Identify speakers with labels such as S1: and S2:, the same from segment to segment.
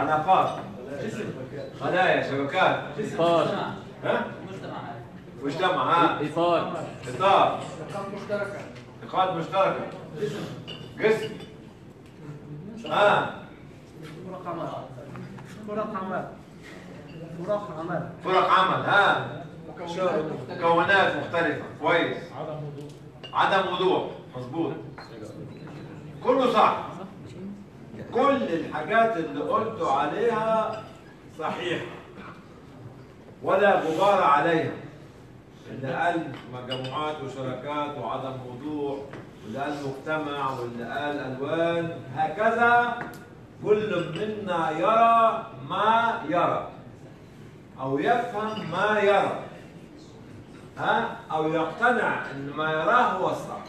S1: علاقات خلايا شبكات
S2: إطار
S1: ها
S3: مجتمع
S1: مجتمع ها
S2: إطار
S1: اطار
S4: نقاط مشتركة
S1: نقاط مشتركه جسم ها
S4: فرق عمل فرق عمل فرق عمل
S1: فرق عمل ها
S4: مكونات
S1: مكونات مختلفه كويس عدم وضوح مظبوط كله صح كل الحاجات اللي قلتوا عليها صحيحة ولا غبار عليها اللي قال مجموعات وشركات وعدم وضوح واللي قال مجتمع واللي قال ألوان هكذا كل منا يرى ما يرى أو يفهم ما يرى ها أو يقتنع أن ما يراه هو الصح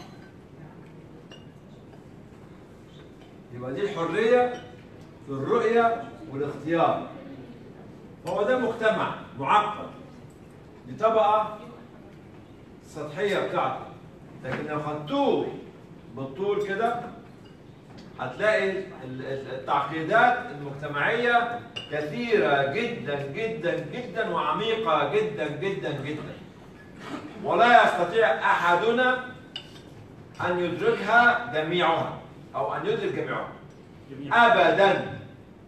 S1: يبقى دي الحرية في الرؤية والاختيار هو ده مجتمع معقد دي طبقة السطحية بتاعته لكن لو خدتوه بالطول كده هتلاقي ال- ال- التعقيدات المجتمعية كثيرة جدا جدا جدا وعميقة جدا جدا جدا ولا يستطيع أحدنا أن يدركها جميعها أو أن يدرك جميعها أبدا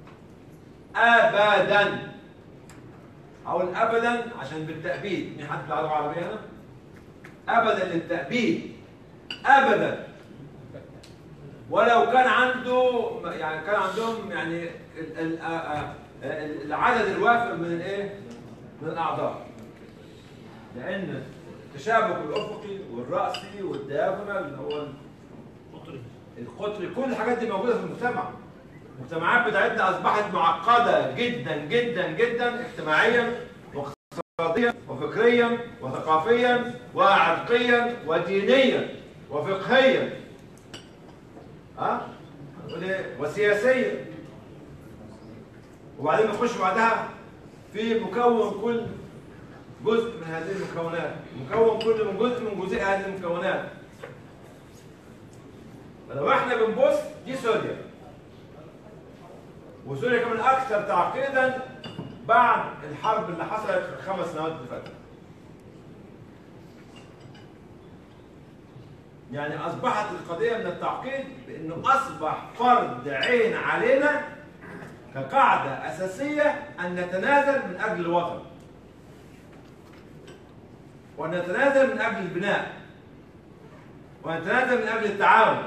S1: أبدا أقول أبدا عشان بالتأبيد في حد له لغة عربية هنا؟ أبدا للتأبيد أبدا ولو كان عنده يعني كان عندهم يعني ال- ال- آ- آ- العدد الوافر من الايه؟ من الاعضاء. لان التشابك الافقي والراسي والدياغونال اللي هو القطري كل الحاجات دي موجوده في المجتمع. المجتمعات بتاعتنا اصبحت معقده جدا جدا جدا اجتماعيا واقتصاديا وفكريا وثقافيا وعرقيا ودينيا وفقهيا ها هنقول ايه وسياسيه وبعدين نخش بعدها في مكون كل جزء من هذه المكونات مكون كل من جزء من جزء هذه المكونات فلو احنا بنبص دي سوريا وسوريا كمان اكثر تعقيدا بعد الحرب اللي حصلت في الخمس سنوات اللي فاتت يعني اصبحت القضيه من التعقيد بانه اصبح فرض عين علينا كقاعده اساسيه ان نتنازل من اجل الوطن ونتنازل من اجل البناء ونتنازل من اجل التعاون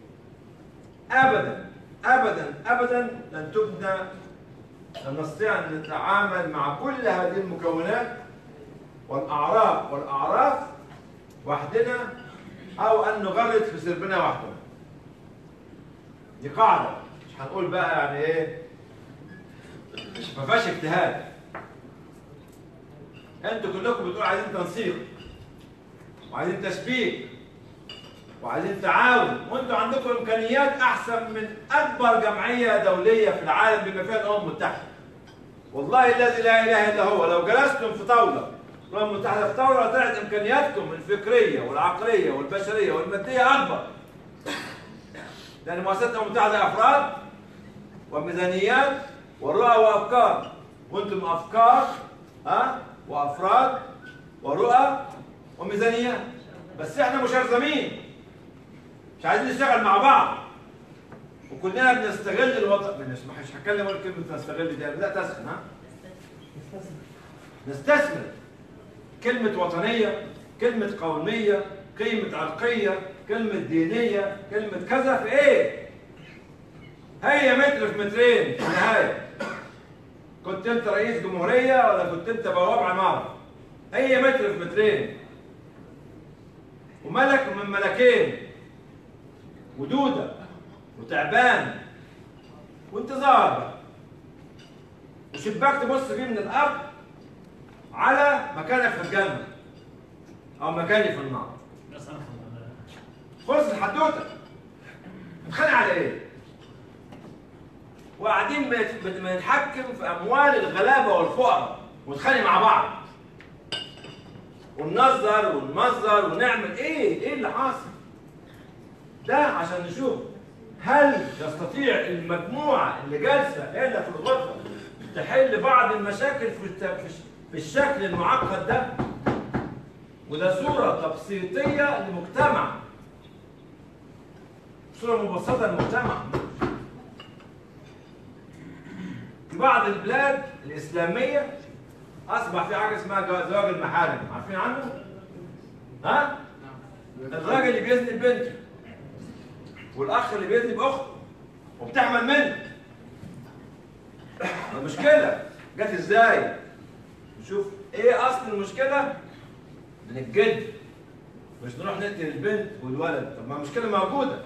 S1: ابدا ابدا ابدا لن تبنى لن نستطيع ان نتعامل مع كل هذه المكونات والاعراف والاعراف وحدنا او ان نغرد في سربنا وحدنا دي قاعده مش هنقول بقى يعني ايه مش ما فيهاش اجتهاد انتوا كلكم بتقولوا عايزين تنسيق وعايزين تشبيك وعايزين تعاون وانتوا عندكم امكانيات احسن من اكبر جمعيه دوليه في العالم بما فيها الامم المتحده والله الذي لا اله الا هو لو جلستم في طاوله الامم المتحده في طاوله طلعت امكانياتكم الفكريه والعقليه والبشريه والماديه اكبر لان مؤسسات الامم المتحده افراد وميزانيات ورؤى وافكار وانتم افكار ها وافراد ورؤى وميزانيات بس احنا مشرذمين مش عايزين نشتغل مع بعض وكلنا بنستغل الوطن مش مش هتكلم اقول كلمه نستغل دي لا تسخن ها نستثمر كلمة وطنية كلمة قومية كلمة عرقية كلمة دينية كلمة كذا في ايه؟ هي متر في مترين في النهاية كنت انت رئيس جمهورية ولا كنت انت بواب عمارة هي متر في مترين وملك من ملكين ودودة وتعبان وانتظار بقى وشباك تبص فيه من الأرض على مكانك في الجنة أو مكاني في النار خلص الحدوتة نتخانق على إيه؟ وقاعدين بنت- بنت- بنتحكم في أموال الغلابة والفقراء ونتخانق مع بعض وننظر ونمظر ونعمل إيه؟ إيه اللي حاصل؟ ده عشان نشوف هل يستطيع المجموعة اللي جالسة هنا في الغرفة تحل بعض المشاكل في الت- في الش- في الشكل المعقد ده؟ وده صورة تبسيطية لمجتمع صورة مبسطة للمجتمع في بعض البلاد الإسلامية أصبح في حاجة اسمها جوا- زواج المحارم عارفين عنه؟ ها؟ الراجل اللي بيزني ببنته والأخ اللي بيزني بأخته وبتحمل منه المشكلة جت ازاي؟ نشوف ايه أصل المشكلة؟ من الجد مش نروح نقتل البنت والولد طب ما المشكلة موجودة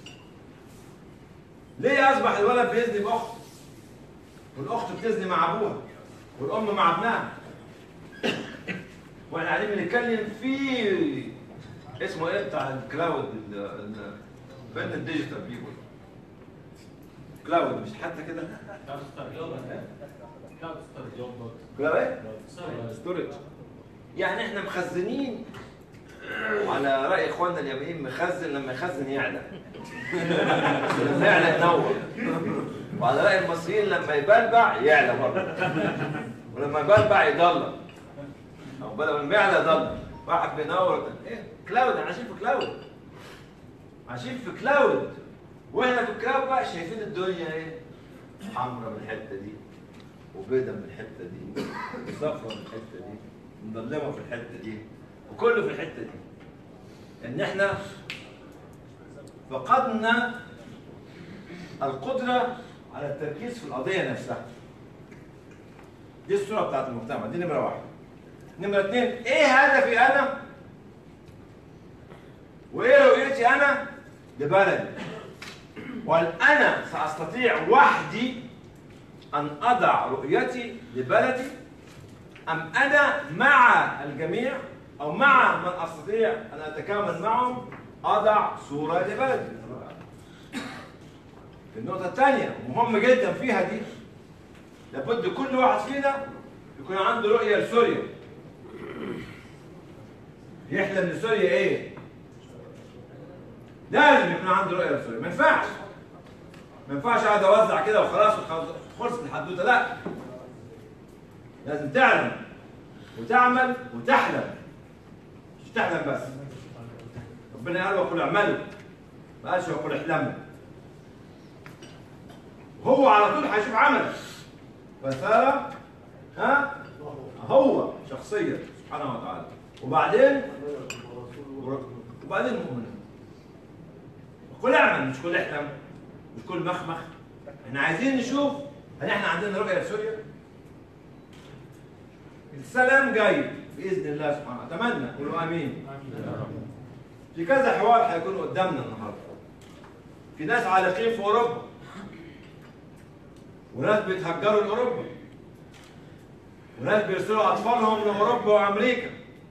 S1: ليه أصبح الولد بيزني بأخته؟ والأخت بتزني مع أبوها والأم مع ابنها واحنا قاعدين بنتكلم في اسمه ايه بتاع الكلاود ال- ال- فين الديجيتال بيبول كلاود مش حتى كده كلاود ايه؟ ستورج يعني احنا مخزنين وعلى راي اخواننا اليمين مخزن لما يخزن يعلى لما يعلى ينور وعلى راي المصريين لما يبلبع يعلى برضه ولما يبلبع يضلم او بدل ما يعلى يضلم واحد بينور ايه كلاود احنا عايشين في كلاود عايشين في كلاود واحنا في الكلاود بقى شايفين الدنيا ايه حمرا من الحته دي وبيضة من الحته دي وصفرا من الحته دي مظلمه في الحته دي وكله في الحته دي ان احنا فقدنا القدره على التركيز في القضيه نفسها دي الصوره بتاعت المجتمع دي نمره واحد نمره اثنين ايه هدفي انا وايه رؤيتي انا لبلدي وهل انا ساستطيع وحدي ان اضع رؤيتي لبلدي ام انا مع الجميع او مع من استطيع ان اتكامل معهم اضع صوره لبلدي النقطه الثانيه مهمه جدا فيها دي لابد كل واحد فينا يكون عنده رؤيه لسوريا يحلم لسوريا ايه لازم يكون عنده رؤيه لسوريا ما ينفعش ما ينفعش اقعد اوزع كده وخلاص وخلاص- خلصت الحدوته لا لازم تعلم وتعمل وتحلم مش تحلم بس ربنا قال وقل اعملوا ما قالش وقل احلموا هو على طول هيشوف عمل فسارة ها هو شخصيا سبحانه وتعالى وبعدين وبعدين المؤمن كل اعمل مش كل احلم مش كل مخمخ احنا عايزين نشوف هل احنا عندنا رؤيه لسوريا السلام جاي باذن الله سبحانه وتعالى اتمنى قولوا امين في كذا حوار هيكون قدامنا النهارده في ناس عالقين في اوروبا وناس بيتهجروا لاوروبا وناس بيرسلوا اطفالهم لاوروبا وامريكا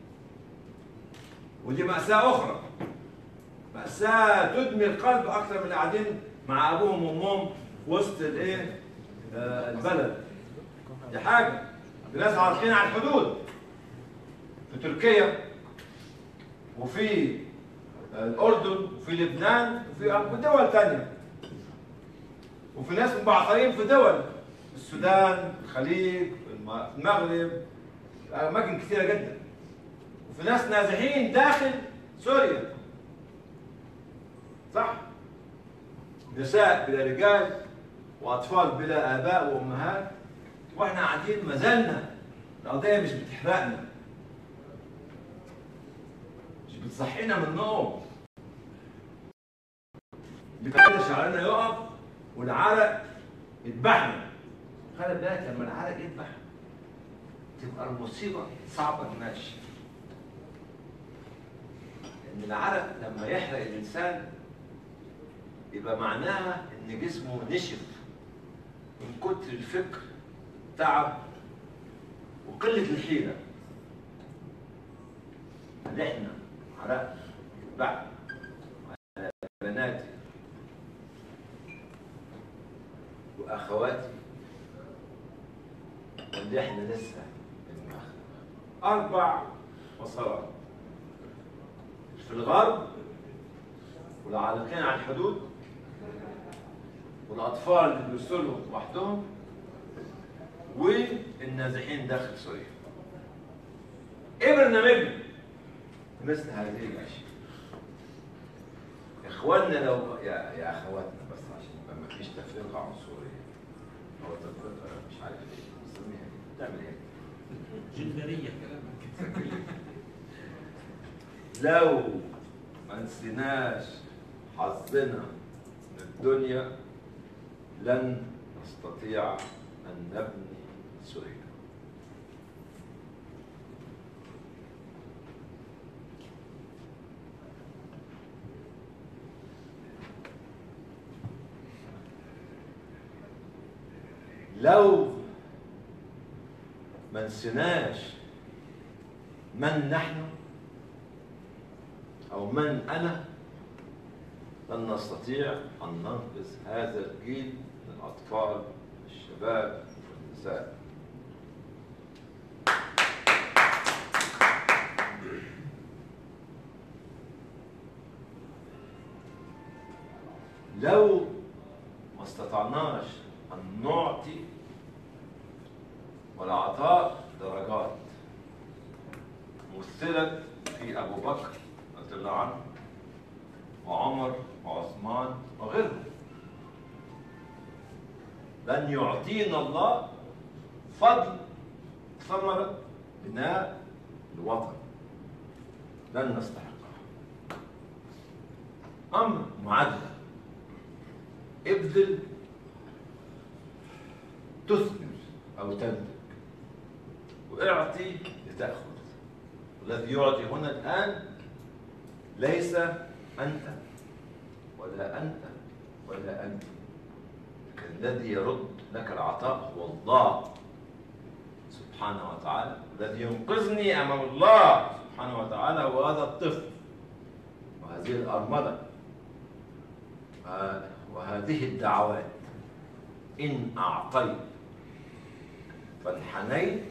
S1: ودي مأساة أخرى مأساة تدمي القلب أكثر من اللي قاعدين مع أبوهم وأمهم في وسط الإيه؟ آه، البلد دي حاجة في ناس عارفين على الحدود في تركيا وفي آه، الأردن وفي لبنان وفي وفي دول تانية وفي ناس مبعثرين في دول السودان الخليج الم- المغرب أماكن كثيرة جدا وفي ناس نازحين داخل سوريا صح نساء بلا رجال واطفال بلا اباء وامهات واحنا قاعدين ما زلنا القضيه مش بتحرقنا مش بتصحينا من النوم بتخلي شعرنا يقف والعرق يذبحنا خلي بالك لما العرق يذبح تبقى المصيبه صعبه المشي ان العرق لما يحرق الانسان يبقى معناها ان جسمه نشف من كتر الفكر تعب وقله الحيله هل احنا عرقنا بعد على بناتي واخواتي ولا احنا لسه بنمخ اربع مسارات في الغرب والعالقين على الحدود والاطفال اللي بيرسلوا لوحدهم والنازحين داخل سوريا ايه برنامجنا مثل هذه الاشياء اخواننا لو يا يا اخواتنا بس عشان يبقى ما فيش تفرقه عنصريه او تفرقه مش عارف ايه بنسميها ايه بتعمل ايه
S2: جندرية
S1: لو ما نسيناش حظنا من الدنيا لن نستطيع ان نبني سوريا لو ما نسيناش من نحن أو من أنا لن نستطيع أن ننقذ هذا الجيل من الأطفال الشباب والنساء لو ما استطعناش أن نعطي والعطاء درجات مثلت في أبو بكر رضي الله عنه وعمر وعثمان وغيرهم لن يعطينا الله فضل ثمرة بناء الوطن لن نستحقها أمر معادلة ابذل تثمر أو تنتج واعطي لتأخذ والذي يعطي هنا الآن ليس أنت ولا أنت ولا أنت لكن الذي يرد لك العطاء هو الله سبحانه وتعالى الذي ينقذني أمام الله سبحانه وتعالى هو هذا الطفل وهذه الأرملة آه، وهذه الدعوات إن أعطيت فانحنيت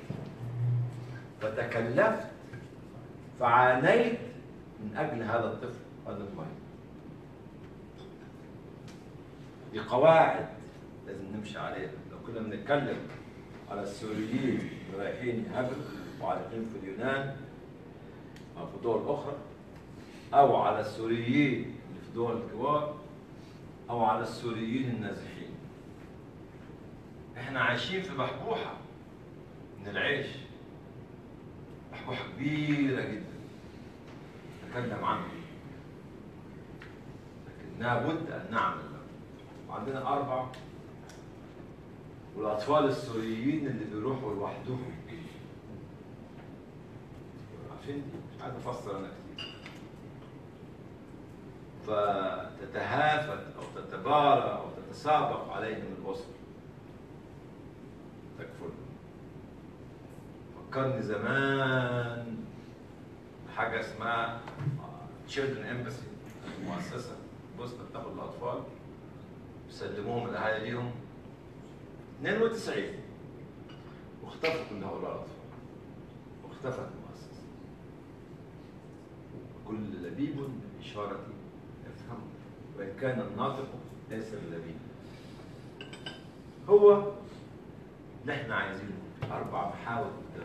S1: فتكلفت فعانيت من أجل هذا الطفل هذا المريض دي قواعد لازم نمشي عليها لو كنا بنتكلم على السوريين اللي رايحين يهاجروا وعالقين في اليونان أو في دول أخرى أو على السوريين اللي في دول الجوار أو على السوريين النازحين احنا عايشين في بحبوحة من العيش بحبوحة كبيرة جدا نتكلم عنها لكن لابد أن نعمل له وعندنا أربع والأطفال السوريين اللي بيروحوا لوحدهم عارفين دي مش عايز أفسر أنا كتير فتتهافت أو تتبارى أو تتسابق عليهم الأسر تكفل فكرني زمان بحاجة اسمها Children Embassy مؤسسة بوسطة بتاخد الأطفال بيسلموهم الأهالي ليهم 92 واختفوا كل هؤلاء الأطفال واختفت المؤسسة كل لبيب بإشارة يفهم وإن كان الناطق ليس بلبيب هو اللي احنا عايزينه أربع محاور قدام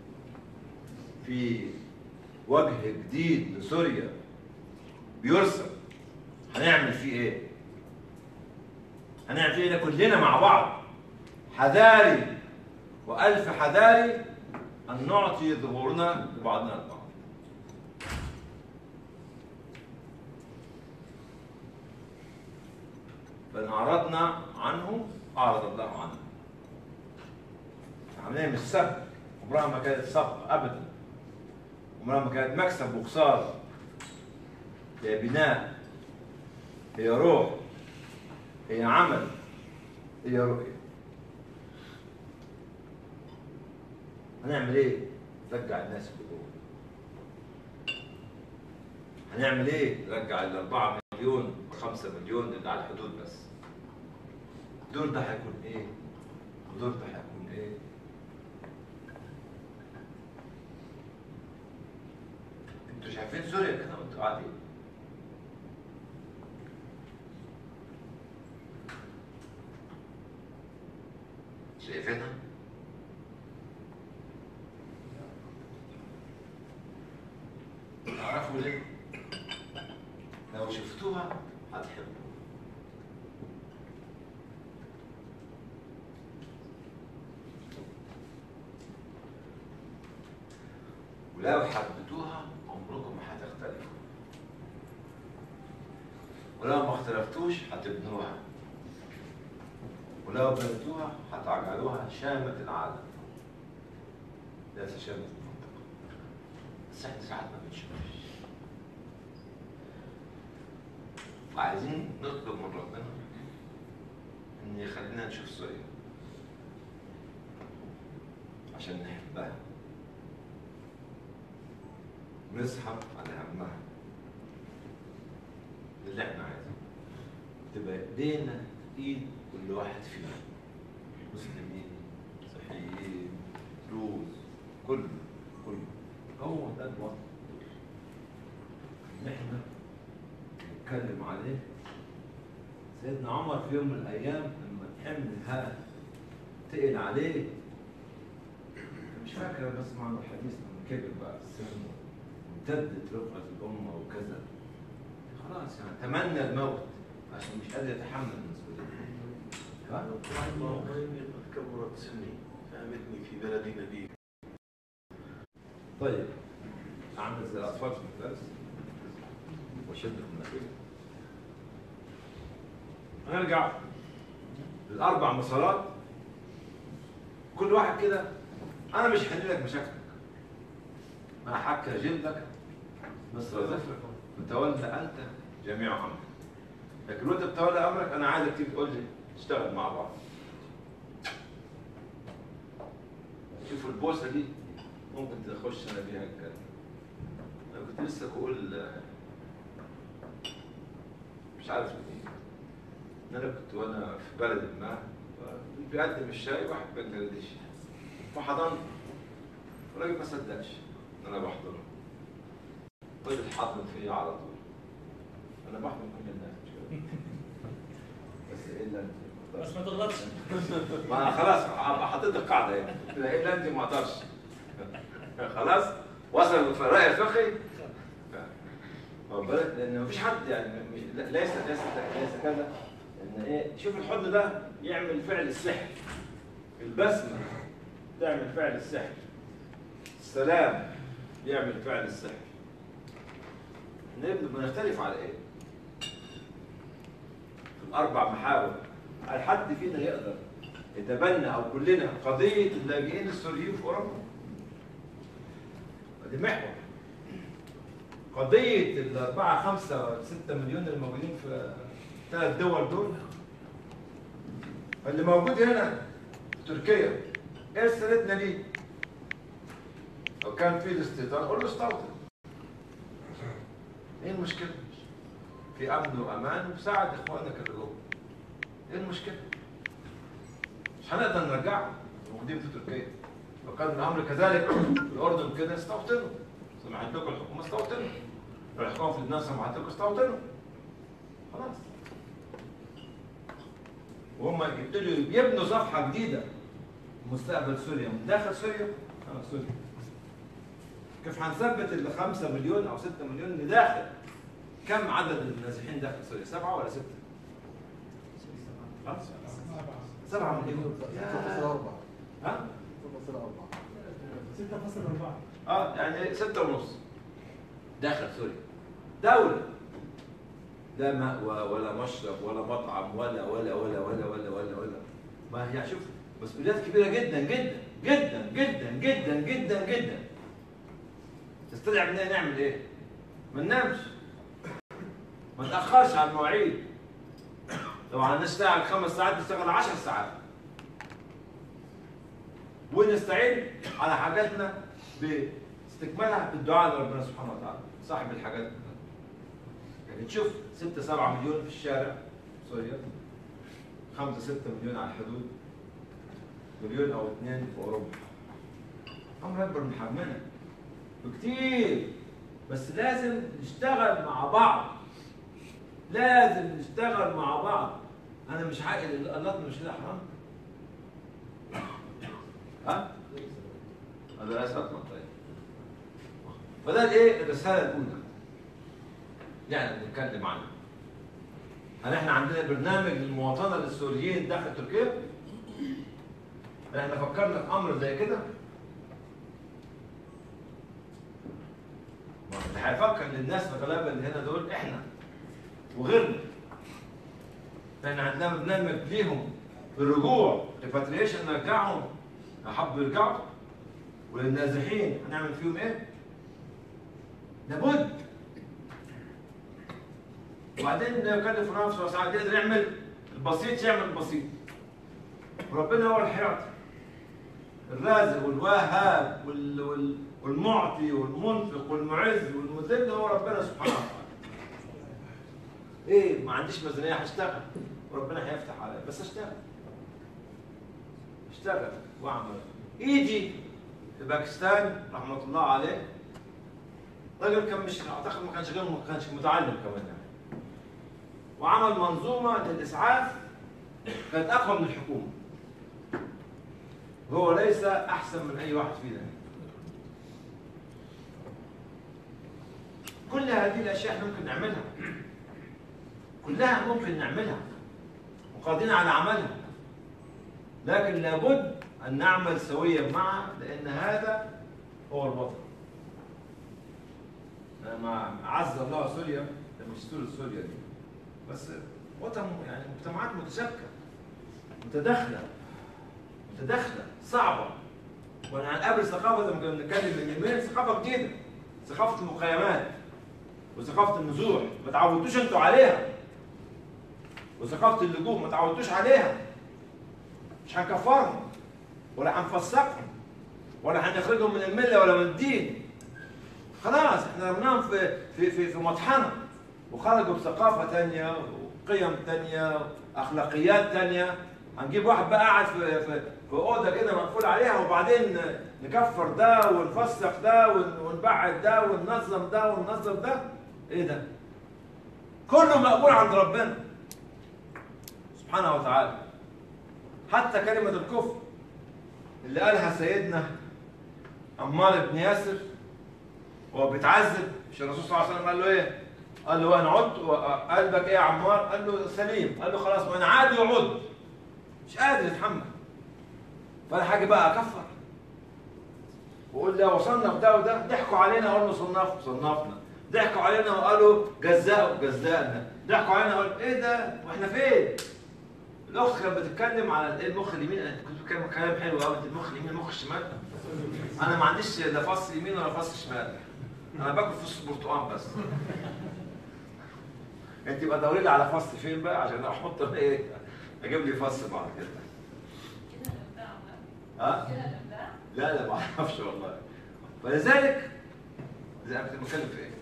S1: في وجه جديد لسوريا بيرسم هنعمل فيه ايه؟ هنعمل فيه ايه كلنا مع بعض حذاري وألف حذاري أن نعطي ظهورنا لبعضنا البعض فإن أعرضنا عنه أعرض الله عنه عملية مش سبق عمرها ما كانت سبق أبدا عمرها ما كانت مكسب وخسارة هي بناء هي روح هي عمل هي رؤية هنعمل ايه؟ نرجع الناس اللي جوه هنعمل ايه؟ نرجع ال 4 مليون 5 مليون اللي على الحدود بس الدور ده هيكون ايه؟ الدور ده هيكون ايه؟ انتوا شايفين سوريا كده وانتوا قاعدين
S3: شايفينها؟ تعرفوا ليه؟ لو شفتوها هتحبوا ولو حبيتوها عمركم ما هتختلفوا ولو ما اختلفتوش هتبنوها ولو بنيتوها هتجعلوها شامة العالم ليس شامة المنطقة بس احنا ساعات ما بنشوفش وعايزين نطلب من ربنا ان يخلينا نشوف سوريا عشان نحبها ونسحب على همها ده اللي احنا عايزينه تبقى ايدينا ايد كل واحد فينا مسلمين مسيحيين دروز كله كله هو ده الوضع اللي احنا نتكلم عليه سيدنا عمر في يوم من الايام لما الحمل ها تقل عليه مش فاكر بس معنى الحديث لما كبر بقى في السن وامتدت رفقة الأمة وكذا خلاص يعني تمنى الموت عشان مش قادر يتحمل المسؤولية ها؟
S5: اللهم كبرت سني فأمتني في بلد نبيك
S1: طيب عامل زي الأطفال في المدارس وشد في المناخير هنرجع للأربع مسارات كل واحد كده أنا مش هحل لك مشاكلك ما حكى جلدك مصر زفر وتولى أنت جميع أمرك لكن وأنت بتولى أمرك أنا عايزك تيجي تقول لي نشتغل مع بعض شوفوا البوسة دي ممكن تخش أنا بيها الجنة أنا كنت لسه بقول آه، مش عارف ليه إن أنا كنت وأنا في بلد ما بيقدم الشاي واحد بنجلاديشي فحضنت الراجل ما صدقش إن أنا بحضنه فضل حاضن فيا على طول أنا بحضن كل الناس مش كده بس إلا أنت
S2: بس ما تغلطش
S1: ما أنا خلاص حطيت القاعدة يعني إلا أنت ما أقدرش خلاص وصل في الرأي الفقهي واخد بالك؟ لان مفيش حد يعني مش- لا- ليس ليس ليس كذا ان ايه شوف الحضن ده يعمل فعل السحر البسمه تعمل فعل السحر السلام يعمل فعل السحر نبدأ بنختلف على ايه؟ في الاربع محاور هل حد فينا يقدر يتبنى او كلنا قضيه اللاجئين السوريين في اوروبا؟ دي محور قضية الأربعة خمسة ستة مليون الموجودين في ثلاث دول دول اللي موجود هنا في تركيا ايه رسالتنا ليه؟ لو كان في الاستيطان قول له استوطن ايه المشكلة؟ في أمن وأمان وساعد إخوانك اللي جوه ايه المشكلة؟ مش هنقدر نرجعهم موجودين في تركيا لو كان الأمر كذلك في الأردن كده استوطنوا سمحت لكم الحكومة استوطنوا لو الحكومة في لبنان سمحت لكم استوطنوا خلاص وهم يبتدوا يبنوا صفحة جديدة مستقبل سوريا من داخل سوريا اه سوريا كيف هنثبت ال 5 مليون او 6 مليون اللي داخل كم عدد النازحين داخل سوريا؟ سبعة ولا ستة؟ خلاص سبعة مليون يا. ها؟ اه يعني ستة ونص داخل سوريا دولة لا مأوى ولا مشرب ولا مطعم ولا ولا ولا ولا ولا ولا ولا ما هي شوف مسؤوليات كبيرة جدا جدا جدا جدا جدا جدا جدا تستدعي مننا نعمل ايه؟ ما ننامش ما نتأخرش على المواعيد لو هنشتغل خمس ساعات نشتغل عشر ساعات ونستعين على حاجاتنا باستكمالها بالدعاء لربنا سبحانه وتعالى صاحب الحاجات يعني تشوف 6 7 مليون في الشارع سوريا 5 6 مليون على الحدود مليون او اثنين في اوروبا امر اكبر من حجمنا بكتير بس لازم نشتغل مع بعض لازم نشتغل مع بعض انا مش عاقل الله مش لا حرام
S3: مدرسات منطقيه فده الايه الرساله الاولى يعني بنتكلم عنها هل احنا عندنا برنامج للمواطنه للسوريين داخل تركيا؟ هل احنا فكرنا في امر زي كده؟ ما اللي هيفكر للناس الغلابه اللي هنا دول احنا وغيرنا احنا عندنا برنامج ليهم بالرجوع ريباتريشن نرجعهم احبوا يرجعوا وللنازحين هنعمل فيهم ايه؟ لابد وبعدين نكلف نفسه ساعات يقدر يعمل البسيط يعمل البسيط وربنا هو اللي هيعطي الرازق والواهب وال... وال... والمعطي والمنفق والمعز والمذل هو ربنا سبحانه وتعالى ايه ما عنديش ميزانيه هشتغل وربنا هيفتح عليا بس اشتغل اشتغل واعمل ايدي في باكستان رحمه الله عليه راجل كان مش اعتقد ما كانش غير ما كانش متعلم كمان يعني وعمل منظومه للاسعاف كانت اقوى من الحكومه هو ليس احسن من اي واحد فينا كل هذه الاشياء احنا ممكن نعملها كلها ممكن نعملها وقادرين على عملها لكن لابد ان نعمل سويا معا لان هذا هو الوطن لما عز الله سوريا ده مش سوريا سوريا دي بس وطن يعني مجتمعات متشابكه متداخله متداخله صعبه وانا هنقابل ثقافه زي ما كنا بنتكلم من يومين ثقافه جديده ثقافه المخيمات وثقافه النزوح ما تعودتوش انتوا عليها وثقافه اللجوء ما تعودتوش عليها مش هنكفرهم ولا هنفسقهم ولا هنخرجهم من المله ولا من الدين خلاص احنا رمناهم في في في في مطحنه وخرجوا بثقافه ثانيه وقيم ثانيه اخلاقيات ثانيه هنجيب واحد بقى قاعد في في في اوضه كده مقفول عليها وبعدين نكفر ده ونفسق ده ون- ونبعد ده وننظم ده وننظم ده ايه ده؟ كله مقبول عند ربنا سبحانه وتعالى حتى كلمة الكفر اللي قالها سيدنا عمار بن ياسر وهو بيتعذب مش الرسول صلى الله عليه وسلم قال له ايه؟ قال له انا عدت قلبك ايه يا عمار؟ قال له سليم قال له خلاص وانا عادي وعد مش قادر يتحمل فانا حاجه بقى اكفر وقول ده وصلنا في ده وده ضحكوا علينا اقول له صنف صنفنا ضحكوا علينا وقالوا جزاء جزاءنا ضحكوا علينا وقالوا ايه ده واحنا فين الاخت كانت بتتكلم على ايه المخ اليمين انت كنت بتتكلم كلام حلو قوي انت المخ اليمين المخ الشمال انا ما عنديش لا فص يمين ولا فص شمال انا باكل فص برتقال بس انت يبقى دوري لي على فص فين بقى عشان احط ايه اجيب لي فص بعد كده ها لا لا ما اعرفش والله فلذلك زي انا كنت بتكلم في ايه؟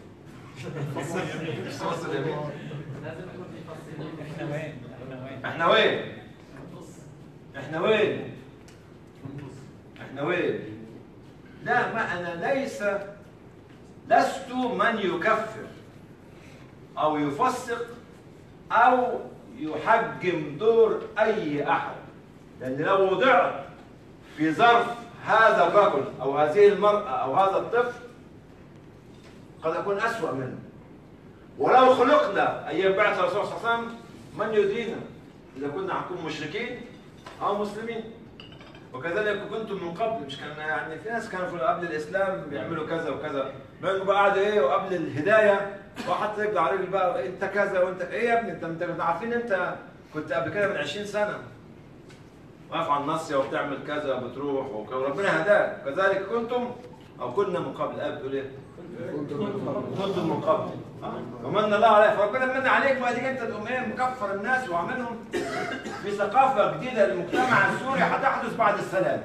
S3: فص اليمين
S2: لازم يكون في فصل احنا وين؟ احنا وين؟
S3: احنا وين؟ احنا وين؟ احنا وين؟ لا ما انا ليس لست من يكفر او يفسق او يحجم دور اي احد لان لو وضعت في ظرف هذا الرجل او هذه المراه او هذا الطفل قد اكون اسوا منه ولو خلقنا ايام بعث الرسول صلى الله عليه وسلم من يدرينا اذا كنا هنكون مشركين او مسلمين وكذلك كنتم من قبل مش كان يعني في ناس كانوا في قبل الاسلام بيعملوا كذا وكذا بينهم بقى قاعد ايه وقبل الهدايه وحط رجل على رجل بقى انت كذا وانت ايه يا ابني انت انت كنت عارفين انت كنت قبل كده من 20 سنه واقف على الناصيه وبتعمل كذا وبتروح وك- وربنا هداك كذلك كنتم او كنا من قبل الاب بتقول ايه؟ كنتم من قبل آه. ومن الله عليك فربنا من عليك بقى تيجي انت تقوم ايه مكفر الناس وعاملهم في ثقافه جديده للمجتمع السوري هتحدث بعد السلام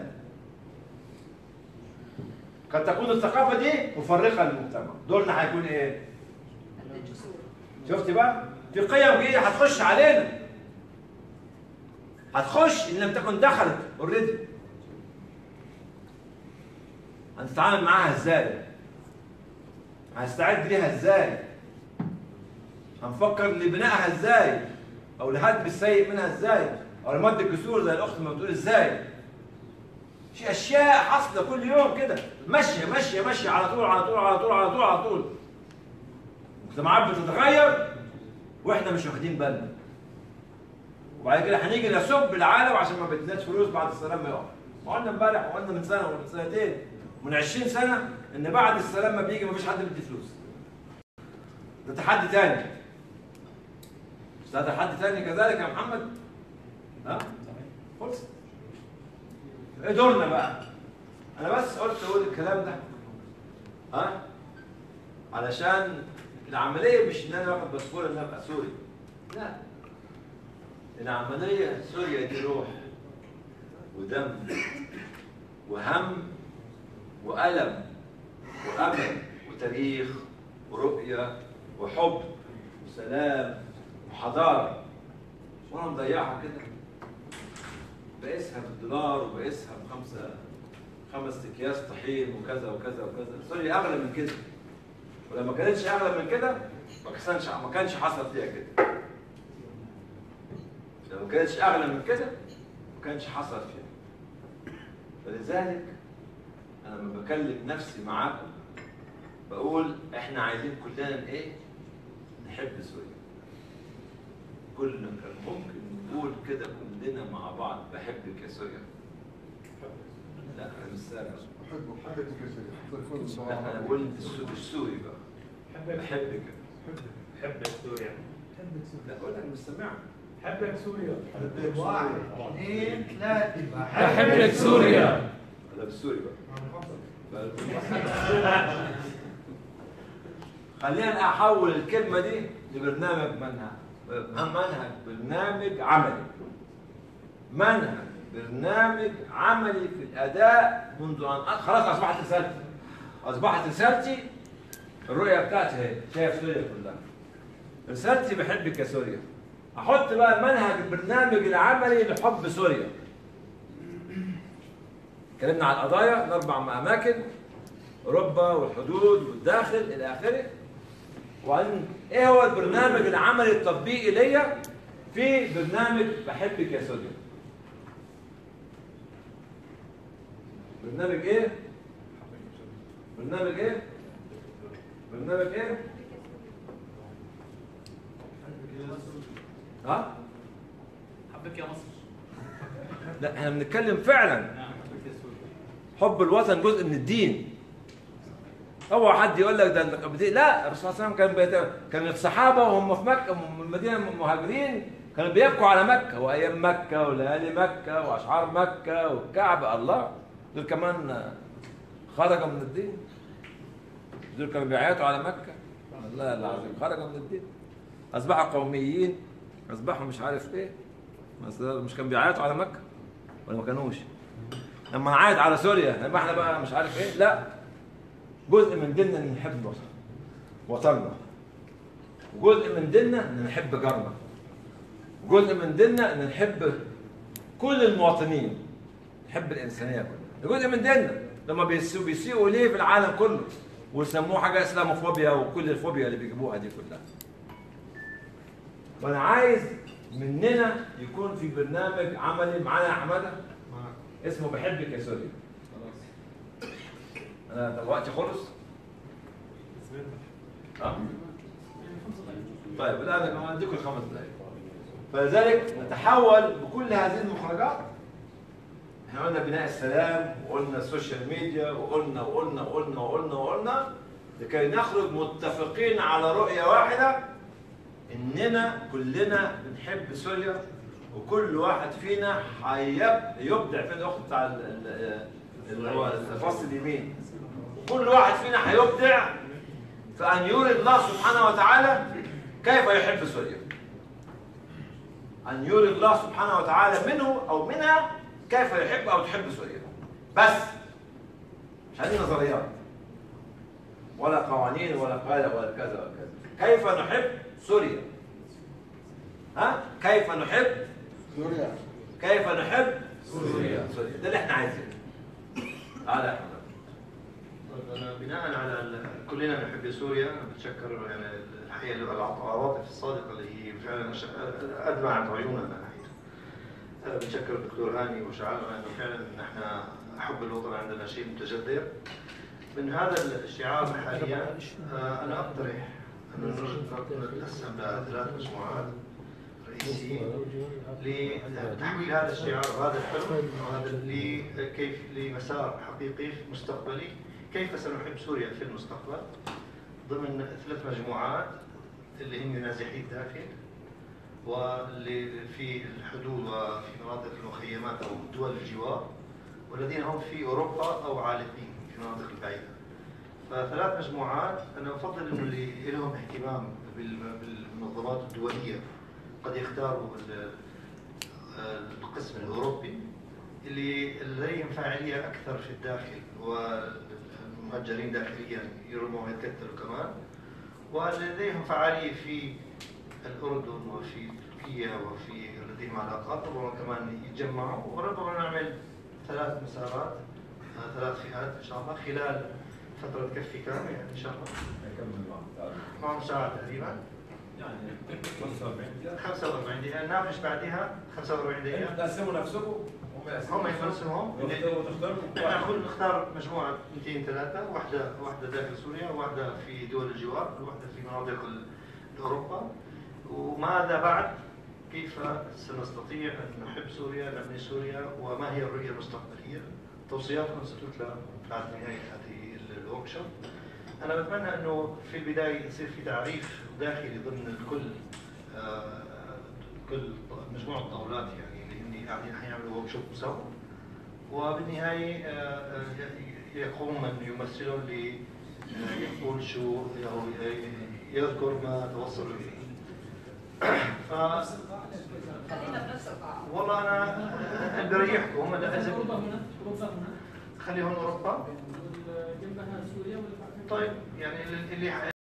S3: قد تكون الثقافه دي مفرقه للمجتمع دورنا هيكون ايه؟ شفت بقى؟ في قيم جديده هتخش علينا هتخش ان لم تكن دخلت اوريدي هنتعامل معاها ازاي؟ هنستعد ليها ازاي؟ هنفكر لبنائها ازاي؟ او لهدم السيء منها ازاي؟ او لمد الجسور زي الاخت ما بتقول ازاي؟
S1: في اشياء حاصله كل يوم كده ماشيه ماشيه ماشيه على طول على طول على طول على طول على طول المجتمعات بتتغير واحنا مش واخدين بالنا وبعد كده هنيجي نسب العالم عشان ما بدناش فلوس بعد السلام ما يقع وقلنا امبارح وقلنا من سنه ومن سنتين من 20 سنه ان بعد السلام ما بيجي ما فيش حد بيدي فلوس ده تحدي تاني مش ده تحدي تاني كذلك يا محمد ها خلص ايه دورنا بقى انا بس قلت اقول الكلام ده ها علشان العمليه مش ان انا واخد باسبور ان انا ابقى سوري لا العمليه سوريا دي روح ودم وهم والم وامل وتاريخ ورؤيه وحب وسلام وحضاره وانا مضيعها كده بقيسها بالدولار وبقيسها بخمسه خمس اكياس طحين وكذا وكذا وكذا سوريا اغلى من كده ولما كانتش اغلى من كده ما كانش ما كانش حصل فيها كده لو ما كانتش اغلى من كده ما كانش حصل فيها فلذلك انا لما بكلم نفسي معاكم بقول احنا عايزين كلنا ايه نحب سوريا كل كان ممكن نقول كده كلنا مع بعض بحبك يا سوريا لا انا مش سامع
S6: أحبك أحبك كثير
S1: لا انا بقول السو- السوري بقى بحبك
S2: حبك سوريا
S1: لا اقول لك مش سامع
S2: حبك سوريا
S4: واحد اثنين ثلاثة
S2: بحبك سوريا
S1: ولا بالسوري بقى خلينا احول الكلمه دي لبرنامج منهج منهج برنامج عملي منهج برنامج عملي في الاداء منذ ان أ- خلاص اصبحت رسالتي اصبحت رسالتي الرؤيه بتاعتي اهي شايف سوريا كلها رسالتي بحبك يا سوريا احط بقى منهج البرنامج العملي لحب سوريا اتكلمنا على القضايا الاربع اماكن اوروبا والحدود والداخل الى اخره وبعدين ايه هو البرنامج العملي التطبيقي ليا في برنامج بحبك يا سوريا برنامج ايه برنامج ايه برنامج ايه ها
S2: حبك يا مصر
S1: لا احنا بنتكلم فعلا حب الوطن جزء من الدين هو حد يقول لك ده البدي- لا الرسول صلى الله عليه وسلم كان بيت... كان الصحابه وهم في مكه من المدينه مهاجرين كانوا بيبكوا على مكه وايام مكه وليالي مكه واشعار مكه والكعبه الله دول كمان خرجوا من الدين دول كانوا بيعيطوا على مكه الله العظيم خرجوا من الدين اصبحوا قوميين اصبحوا مش عارف ايه بس مش كانوا بيعيطوا على مكه ولا ما كانوش لما نعيط على سوريا لما احنا بقى مش عارف ايه لا جزء من ديننا ان نحب الوطن وطننا وجزء من ديننا ان نحب جارنا جزء من ديننا ان نحب كل المواطنين نحب الانسانيه كلها ده جزء من ديننا لما بيسيئوا بيسيئوا ليه في العالم كله ويسموه حاجه اسلاموفوبيا وكل الفوبيا اللي بيجيبوها دي كلها وانا عايز مننا يكون في برنامج عملي معانا يا حماده اسمه بحبك يا سوريا انا طب وقتي خلص اه طيب الان انا اديكم الخمس دقائق فلذلك نتحول بكل هذه المخرجات احنا قلنا بناء السلام وقلنا السوشيال ميديا وقلنا وقلنا وقلنا وقلنا وقلنا لكي نخرج متفقين على رؤية واحدة اننا كلنا بنحب سوريا وكل واحد فينا هيب- يبدع في الاخت بتاع ال- ال- اللي هو الفصل اليمين كل واحد فينا هيبدع في ان يري الله سبحانه وتعالى كيف يحب سوريا ان يري الله سبحانه وتعالى منه او منها كيف يحب او تحب سوريا بس مش عايزين نظريات ولا قوانين ولا قاعده ولا كذا ولا كذا كيف نحب سوريا ها كيف نحب
S6: سوريا
S1: كيف نحب سوريا سوريا ده اللي احنا عايزينه تعالى يا احمد
S5: طيب أنا بناء على ال- كلنا نحب سوريا أنا بتشكر يعني الحقيقه العواطف الصادقه اللي هي فعلا أش- ادمعت عيوننا ناحيتها. بنشكر الدكتور هاني وشعارنا انه فعلا نحن حب الوطن عندنا شيء متجذر. من هذا الشعار حاليا آه، انا اقترح انه نرجع نقسم لثلاث مجموعات رئيسيين لتحويل هذا الشعار وهذا الحلم وهذا لكيف لمسار حقيقي مستقبلي كيف سنحب سوريا في المستقبل ضمن ثلاث مجموعات اللي هم نازحي الداخل واللي في الحدود وفي مناطق المخيمات او دول الجوار والذين هم في اوروبا او عالقين في المناطق البعيده. فثلاث مجموعات انا افضل انه اللي لهم اهتمام بال- بالمنظمات الدوليه قد يختاروا ال- القسم الاوروبي اللي لديهم فاعليه اكثر في الداخل والمهجرين داخليا يرموا يتكتلوا كمان ولديهم فعاليه في الاردن وفي تركيا وفي لديهم علاقات ربما كمان يتجمعوا وربما نعمل ثلاث مسارات آه، ثلاث فئات ان شاء الله خلال فتره تكفي كامله يعني ان شاء الله
S3: نكمل معك
S5: معهم ساعه تقريبا
S3: يعني 45 دقيقة
S5: 45 دقيقه نناقش بعدها 45 دقيقه
S1: تقسموا نفسكم
S5: هم يفلسفهم
S1: وتختاروا وتختاروا
S5: احنا نقول نختار مجموعه 200 ثلاثه واحده واحده داخل سوريا واحده في دول الجوار واحده في مناطق ال- اوروبا وماذا بعد كيف سنستطيع ان نحب سوريا نبني سوريا وما هي الرؤيه المستقبليه توصياتكم ستتلى بعد نهايه هذه الورك شوب انا بتمنى انه في البدايه يصير في تعريف داخلي ضمن الكل آه، كل مجموعه طاولات يعني اللي هن قاعدين حيعملوا ورك شوب سوا وبالنهاية آه، آه، يقوم من يمثلهم ليقول شو أو يذكر ما توصل إليه. ف
S7: خلينا بنفس القاعة
S5: والله أنا اللي بريحكم هم
S2: اوروبا
S5: لازم
S2: هنا اوروبا هنا
S5: خليهم أوروبا
S2: جنبها سوريا ولا
S5: طيب يعني اللي